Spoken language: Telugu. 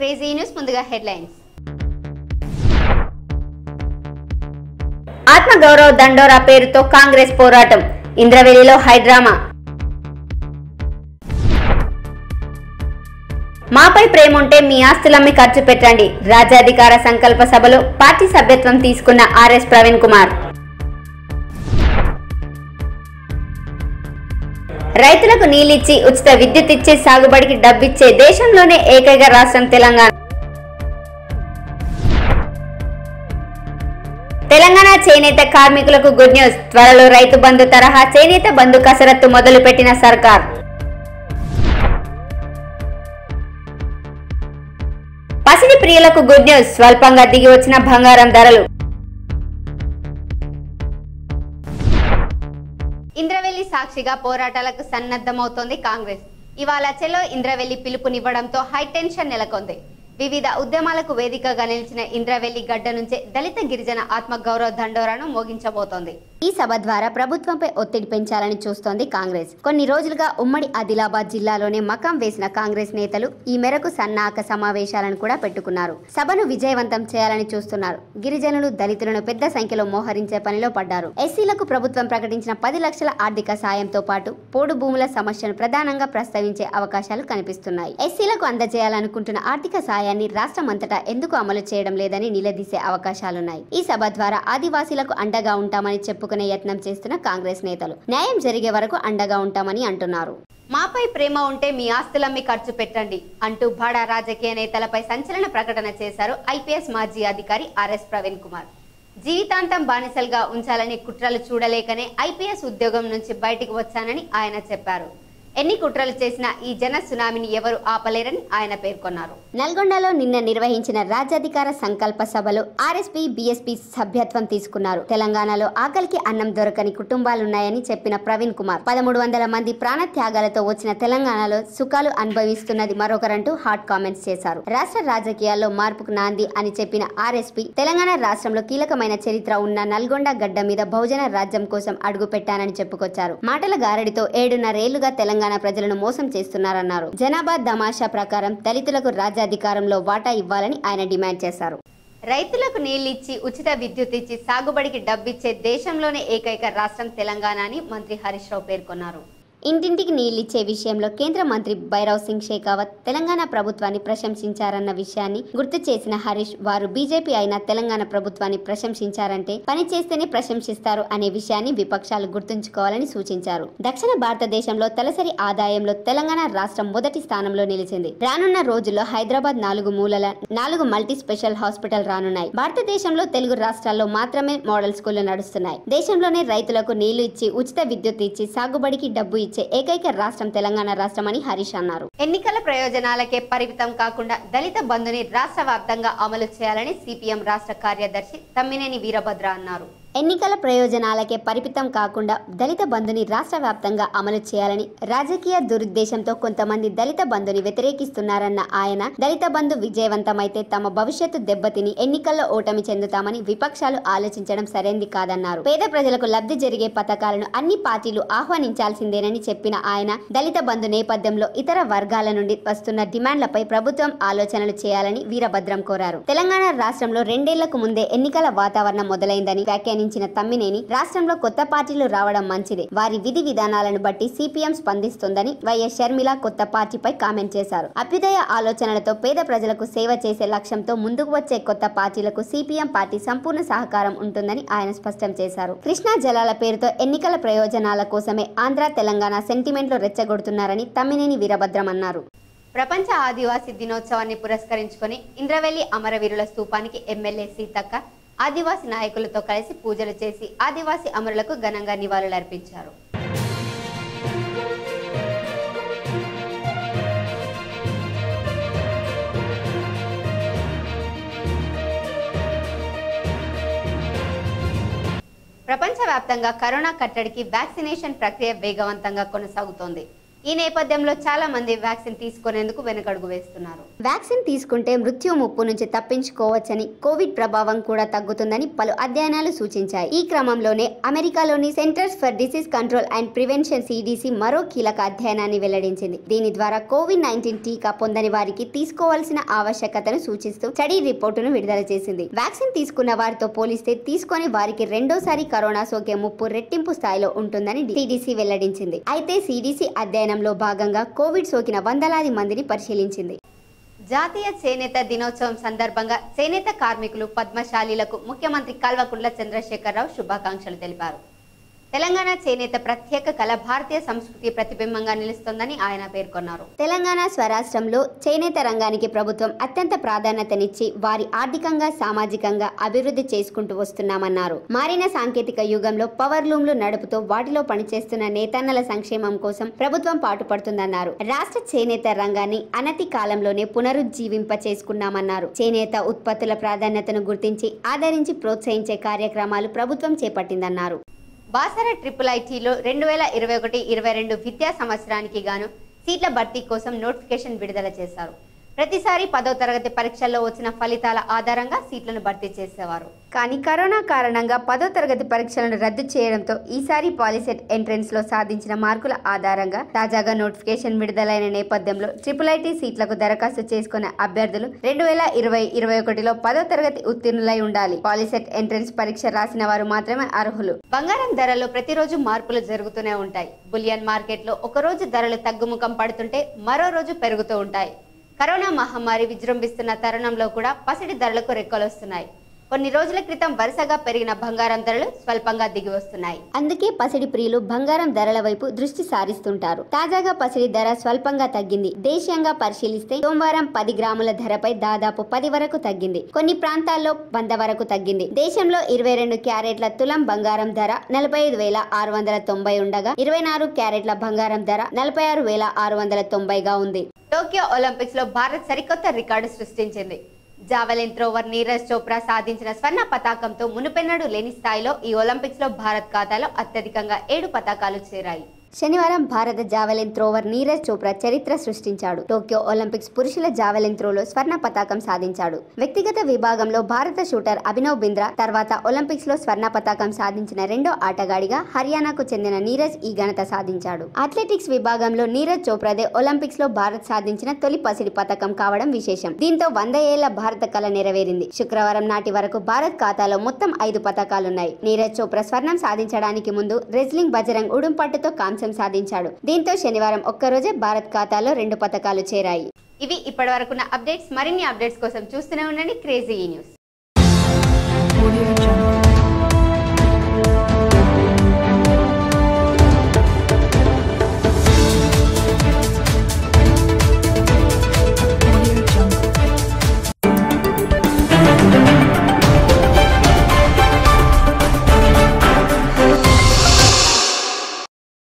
క్రేజీ న్యూస్ ముందుగా హెడ్లైన్స్ ఆత్మగౌరవ దండోరా పేరుతో కాంగ్రెస్ పోరాటం ఇంద్రవెల్లిలో హైడ్రామా మాపై ప్రేమ ఉంటే మీ ఆస్తులమ్మి ఖర్చు పెట్టండి రాజ్యాధికార సంకల్ప సభలో పార్టీ సభ్యత్వం తీసుకున్న ఆర్ఎస్ ప్రవీణ్ కుమార్ రైతులకు నీళ్ళిచ్చి ఉచిత విద్యుత్ ఇచ్చి సాగుబడికి డబ్బిచ్చే దేశంలోనే ఏకైక రాష్ట్రం తెలంగాణ తెలంగాణ చేనేత కార్మికులకు గుడ్ న్యూస్ త్వరలో రైతు బంధు తరహా చేనేత బంధు కసరత్తు మొదలు పెట్టిన సర్కార్ పసిడి ప్రియులకు గుడ్ న్యూస్ స్వల్పంగా దిగి వచ్చిన బంగారం ధరలు ఇంద్రవెల్లి సాక్షిగా పోరాటాలకు సన్నద్ధమవుతోంది కాంగ్రెస్ ఇవాళ చెలో ఇంద్రవెల్లి పిలుపునివ్వడంతో హైటెన్షన్ నెలకొంది వివిధ ఉద్యమాలకు వేదికగా నిలిచిన ఇంద్రవెల్లి గడ్డ నుంచే దళిత గిరిజన ఆత్మ గౌరవ దండోరాను మోగించబోతోంది ఈ సభ ద్వారా ప్రభుత్వంపై ఒత్తిడి పెంచాలని చూస్తోంది కాంగ్రెస్ కొన్ని రోజులుగా ఉమ్మడి ఆదిలాబాద్ జిల్లాలోనే మకాం వేసిన కాంగ్రెస్ నేతలు ఈ మేరకు సన్నాహక సమావేశాలను కూడా పెట్టుకున్నారు సభను విజయవంతం చేయాలని చూస్తున్నారు గిరిజనులు దళితులను పెద్ద సంఖ్యలో మోహరించే పనిలో పడ్డారు ఎస్సీలకు ప్రభుత్వం ప్రకటించిన పది లక్షల ఆర్థిక సాయంతో పాటు పోడు భూముల సమస్యను ప్రధానంగా ప్రస్తావించే అవకాశాలు కనిపిస్తున్నాయి ఎస్సీలకు అందజేయాలనుకుంటున్న ఆర్థిక సాయాన్ని రాష్ట్రం అంతటా ఎందుకు అమలు చేయడం లేదని నిలదీసే అవకాశాలున్నాయి ఈ సభ ద్వారా ఆదివాసీలకు అండగా ఉంటామని చెప్పుకునే యత్నం చేస్తున్న కాంగ్రెస్ నేతలు న్యాయం జరిగే వరకు అండగా ఉంటామని అంటున్నారు మాపై ప్రేమ ఉంటే మీ ఆస్తులమ్మి ఖర్చు పెట్టండి అంటూ బడా రాజకీయ నేతలపై సంచలన ప్రకటన చేశారు ఐపీఎస్ మాజీ అధికారి ఆర్ఎస్ ప్రవీణ్ కుమార్ జీవితాంతం బానిసలుగా ఉంచాలని కుట్రలు చూడలేకనే ఐపీఎస్ ఉద్యోగం నుంచి బయటికి వచ్చానని ఆయన చెప్పారు ఎన్ని కుట్రలు చేసినా ఈ జన సునామీని ఎవరు ఆపలేరని ఆయన పేర్కొన్నారు నల్గొండలో నిన్న నిర్వహించిన రాజ్యాధికార సంకల్ప సభలో ఆర్ఎస్పీ బీఎస్పీ సభ్యత్వం తీసుకున్నారు తెలంగాణలో ఆకలికి అన్నం దొరకని కుటుంబాలున్నాయని చెప్పిన ప్రవీణ్ కుమార్ పదమూడు వందల మంది ప్రాణ త్యాగాలతో వచ్చిన తెలంగాణలో సుఖాలు అనుభవిస్తున్నది మరొకరంటూ హాట్ కామెంట్స్ చేశారు రాష్ట్ర రాజకీయాల్లో మార్పుకు నాంది అని చెప్పిన ఆర్ఎస్పీ తెలంగాణ రాష్ట్రంలో కీలకమైన చరిత్ర ఉన్న నల్గొండ గడ్డ మీద బహుజన రాజ్యం కోసం అడుగు పెట్టానని చెప్పుకొచ్చారు మాటల గారడితో ఏడున్నరేళ్లుగా తెలంగాణ ప్రజలను మోసం చేస్తున్నారన్నారు జనాభా దమాషా ప్రకారం దళితులకు రాజ్యాధికారంలో వాటా ఇవ్వాలని ఆయన డిమాండ్ చేశారు రైతులకు నీళ్లిచ్చి ఉచిత విద్యుత్ ఇచ్చి సాగుబడికి డబ్బిచ్చే దేశంలోనే ఏకైక రాష్ట్రం తెలంగాణ అని మంత్రి హరీష్ రావు పేర్కొన్నారు ఇంటింటికి నీళ్లిచ్చే విషయంలో కేంద్ర మంత్రి భైరవ్ సింగ్ షేకావత్ తెలంగాణ ప్రభుత్వాన్ని ప్రశంసించారన్న విషయాన్ని గుర్తు చేసిన హరీష్ వారు బీజేపీ అయిన తెలంగాణ ప్రభుత్వాన్ని ప్రశంసించారంటే పని చేస్తేనే ప్రశంసిస్తారు అనే విషయాన్ని విపక్షాలు గుర్తుంచుకోవాలని సూచించారు దక్షిణ భారతదేశంలో తలసరి ఆదాయంలో తెలంగాణ రాష్ట్రం మొదటి స్థానంలో నిలిచింది రానున్న రోజుల్లో హైదరాబాద్ నాలుగు మూలల నాలుగు మల్టీ స్పెషల్ హాస్పిటల్ రానున్నాయి భారతదేశంలో తెలుగు రాష్ట్రాల్లో మాత్రమే మోడల్ స్కూళ్లు నడుస్తున్నాయి దేశంలోనే రైతులకు నీళ్లు ఇచ్చి ఉచిత విద్యుత్ ఇచ్చి సాగుబడికి డబ్బు ఇచ్చే ఏకైక రాష్ట్రం తెలంగాణ రాష్ట్రం అని హరీష్ అన్నారు ఎన్నికల ప్రయోజనాలకే పరిమితం కాకుండా దళిత బంధుని రాష్ట్ర వ్యాప్తంగా అమలు చేయాలని సిపిఎం రాష్ట్ర కార్యదర్శి తమ్మినేని వీరభద్ర అన్నారు ఎన్నికల ప్రయోజనాలకే పరిమితం కాకుండా దళిత బంధుని రాష్ట్ర వ్యాప్తంగా అమలు చేయాలని రాజకీయ దురుద్దేశంతో కొంతమంది దళిత బంధుని వ్యతిరేకిస్తున్నారన్న ఆయన దళిత బంధు విజయవంతమైతే తమ భవిష్యత్తు దెబ్బతిని ఎన్నికల్లో ఓటమి చెందుతామని విపక్షాలు ఆలోచించడం సరైంది కాదన్నారు పేద ప్రజలకు లబ్ధి జరిగే పథకాలను అన్ని పార్టీలు ఆహ్వానించాల్సిందేనని చెప్పిన ఆయన దళిత బంధు నేపథ్యంలో ఇతర వర్గాల నుండి వస్తున్న డిమాండ్లపై ప్రభుత్వం ఆలోచనలు చేయాలని వీరభద్రం కోరారు తెలంగాణ రాష్ట్రంలో రెండేళ్లకు ముందే ఎన్నికల వాతావరణం మొదలైందని వ్యాఖ్యానించిన తమ్మినేని రాష్ట్రంలో కొత్త పార్టీలు రావడం మంచిదే వారి విధి విధానాలను బట్టి సిపిఎం స్పందిస్తుందని వైఎస్ షర్మిల కొత్త పార్టీపై కామెంట్ చేశారు అభ్యుదయ ఆలోచనలతో పేద ప్రజలకు సేవ చేసే లక్ష్యంతో ముందుకు వచ్చే కొత్త పార్టీలకు సిపిఎం పార్టీ సంపూర్ణ సహకారం ఉంటుందని ఆయన స్పష్టం చేశారు కృష్ణా జలాల పేరుతో ఎన్నికల ప్రయోజనాల కోసమే ఆంధ్ర తెలంగాణ సెంటిమెంట్లు రెచ్చగొడుతున్నారని తమ్మినేని వీరభద్రం అన్నారు ప్రపంచ ఆదివాసీ దినోత్సవాన్ని పురస్కరించుకొని ఇంద్రవెల్లి అమరవీరుల స్తూపానికి ఎమ్మెల్యే సీతక్క ఆదివాసీ నాయకులతో కలిసి పూజలు చేసి ఆదివాసీ అమరులకు ఘనంగా నివాళులర్పించారు ప్రపంచవ్యాప్తంగా కరోనా కట్టడికి వ్యాక్సినేషన్ ప్రక్రియ వేగవంతంగా కొనసాగుతోంది ఈ నేపథ్యంలో చాలా మంది వ్యాక్సిన్ తీసుకునేందుకు వెనకడుగు వేస్తున్నారు వ్యాక్సిన్ తీసుకుంటే మృత్యు ముప్పు నుంచి తప్పించుకోవచ్చని కోవిడ్ ప్రభావం కూడా తగ్గుతుందని పలు అధ్యయనాలు సూచించాయి ఈ క్రమంలోనే అమెరికాలోని Centers for Disease Control and Prevention CDC మరో కీలక అధ్యయనాన్ని వెల్లడించింది దీని ద్వారా కోవిడ్ నైన్టీన్ టీకా పొందని వారికి తీసుకోవాల్సిన ఆవశ్యకతను సూచిస్తూ స్టడీ రిపోర్టును విడుదల చేసింది వ్యాక్సిన్ తీసుకున్న వారితో పోలిస్తే తీసుకొని వారికి రెండోసారి కరోనా సోకే ముప్పు రెట్టింపు స్థాయిలో ఉంటుందని సిడిసి వెల్లడించింది అయితే సిడిసి అధ్యయనంలో భాగంగా కోవిడ్ సోకిన వందలాది మందిని పరిశీలించింది జాతీయ చేనేత దినోత్సవం సందర్భంగా చేనేత కార్మికులు పద్మశాలీలకు ముఖ్యమంత్రి కల్వకుంట్ల చంద్రశేఖరరావు శుభాకాంక్షలు తెలిపారు తెలంగాణ చేనేత ప్రత్యేక కళ భారతీయ సంస్కృతి ప్రతిబింబంగా నిలుస్తోందని ఆయన పేర్కొన్నారు తెలంగాణ స్వరాష్ట్రంలో చేనేత రంగానికి ప్రభుత్వం అత్యంత ప్రాధాన్యతనిచ్చి వారి ఆర్థికంగా సామాజికంగా అభివృద్ధి చేసుకుంటూ వస్తున్నామన్నారు మారిన సాంకేతిక యుగంలో పవర్ లూమ్లు నడుపుతూ వాటిలో పనిచేస్తున్న నేతన్నల సంక్షేమం కోసం ప్రభుత్వం పాటుపడుతుందన్నారు రాష్ట్ర చేనేత రంగాన్ని అనతి కాలంలోనే పునరుజ్జీవింప చేసుకున్నామన్నారు చేనేత ఉత్పత్తుల ప్రాధాన్యతను గుర్తించి ఆదరించి ప్రోత్సహించే కార్యక్రమాలు ప్రభుత్వం చేపట్టిందన్నారు బాసర ట్రిపుల్ ఐటీలో రెండు వేల ఇరవై ఒకటి ఇరవై రెండు విద్యా సంవత్సరానికి గాను సీట్ల భర్తీ కోసం నోటిఫికేషన్ విడుదల చేశారు ప్రతిసారి పదో తరగతి పరీక్షల్లో వచ్చిన ఫలితాల ఆధారంగా సీట్లను భర్తీ చేసేవారు కానీ కరోనా కారణంగా పదో తరగతి పరీక్షలను రద్దు చేయడంతో ఈసారి పాలిసెట్ ఎంట్రన్స్ లో సాధించిన మార్కుల ఆధారంగా తాజాగా నోటిఫికేషన్ విడుదలైన నేపథ్యంలో ట్రిపుల్ ఐటీ సీట్లకు దరఖాస్తు చేసుకున్న అభ్యర్థులు రెండు వేల ఇరవై ఇరవై ఒకటిలో పదో తరగతి ఉత్తీర్ణులై ఉండాలి పాలిసెట్ ఎంట్రన్స్ పరీక్ష రాసిన వారు మాత్రమే అర్హులు బంగారం ధరలో ప్రతిరోజు మార్పులు జరుగుతూనే ఉంటాయి బులియన్ మార్కెట్ లో ఒక రోజు ధరలు తగ్గుముఖం పడుతుంటే మరో రోజు పెరుగుతూ ఉంటాయి కరోనా మహమ్మారి విజృంభిస్తున్న తరుణంలో కూడా పసిడి ధరలకు రెక్కలొస్తున్నాయి కొన్ని రోజుల క్రితం వరుసగా పెరిగిన బంగారం ధరలు స్వల్పంగా దిగి వస్తున్నాయి అందుకే పసిడి ప్రియులు బంగారం ధరల వైపు దృష్టి సారిస్తుంటారు తాజాగా పసిడి ధర స్వల్పంగా తగ్గింది దేశీయంగా పరిశీలిస్తే సోమవారం పది గ్రాముల ధరపై దాదాపు పది వరకు తగ్గింది కొన్ని ప్రాంతాల్లో వంద వరకు తగ్గింది దేశంలో ఇరవై రెండు క్యారెట్ల తులం బంగారం ధర నలభై ఐదు వేల ఆరు వందల తొంభై ఉండగా ఇరవై నాలుగు క్యారెట్ల బంగారం ధర నలభై ఆరు వేల ఆరు వందల తొంభైగా ఉంది టోక్యో ఒలింపిక్స్ లో భారత్ సరికొత్త రికార్డు సృష్టించింది జావెలిన్ త్రోవర్ నీరజ్ చోప్రా సాధించిన స్వర్ణ పతాకంతో మునుపెన్నడూ లేని స్థాయిలో ఈ ఒలింపిక్స్ లో భారత్ ఖాతాలో అత్యధికంగా ఏడు పతాకాలు చేరాయి శనివారం భారత జావెలిన్ త్రోవర్ నీరజ్ చోప్రా చరిత్ర సృష్టించాడు టోక్యో ఒలింపిక్స్ పురుషుల జావెలిన్ త్రోలో స్వర్ణ పతాకం సాధించాడు వ్యక్తిగత విభాగంలో భారత షూటర్ అభినవ్ బింద్రా తర్వాత ఒలింపిక్స్ లో స్వర్ణ పతాకం సాధించిన రెండో ఆటగాడిగా హర్యానాకు చెందిన నీరజ్ ఈ ఘనత సాధించాడు అథ్లెటిక్స్ విభాగంలో నీరజ్ చోప్రాదే ఒలింపిక్స్ లో భారత్ సాధించిన తొలి పసిడి పథకం కావడం విశేషం దీంతో వంద ఏళ్ల భారత కళ నెరవేరింది శుక్రవారం నాటి వరకు భారత్ ఖాతాలో మొత్తం ఐదు పథకాలున్నాయి నీరజ్ చోప్రా స్వర్ణం సాధించడానికి ముందు రెజ్లింగ్ బజరంగ్ ఉడుంపట్టుతో కాంస్యం సాధించాడు దీంతో శనివారం ఒక్కరోజే భారత్ ఖాతాలో రెండు పథకాలు చేరాయి ఇవి ఇప్పటి వరకున్న అప్డేట్స్ మరిన్ని అప్డేట్స్ కోసం చూస్తూనే ఉండండి క్రేజీ ఈ న్యూస్ Audio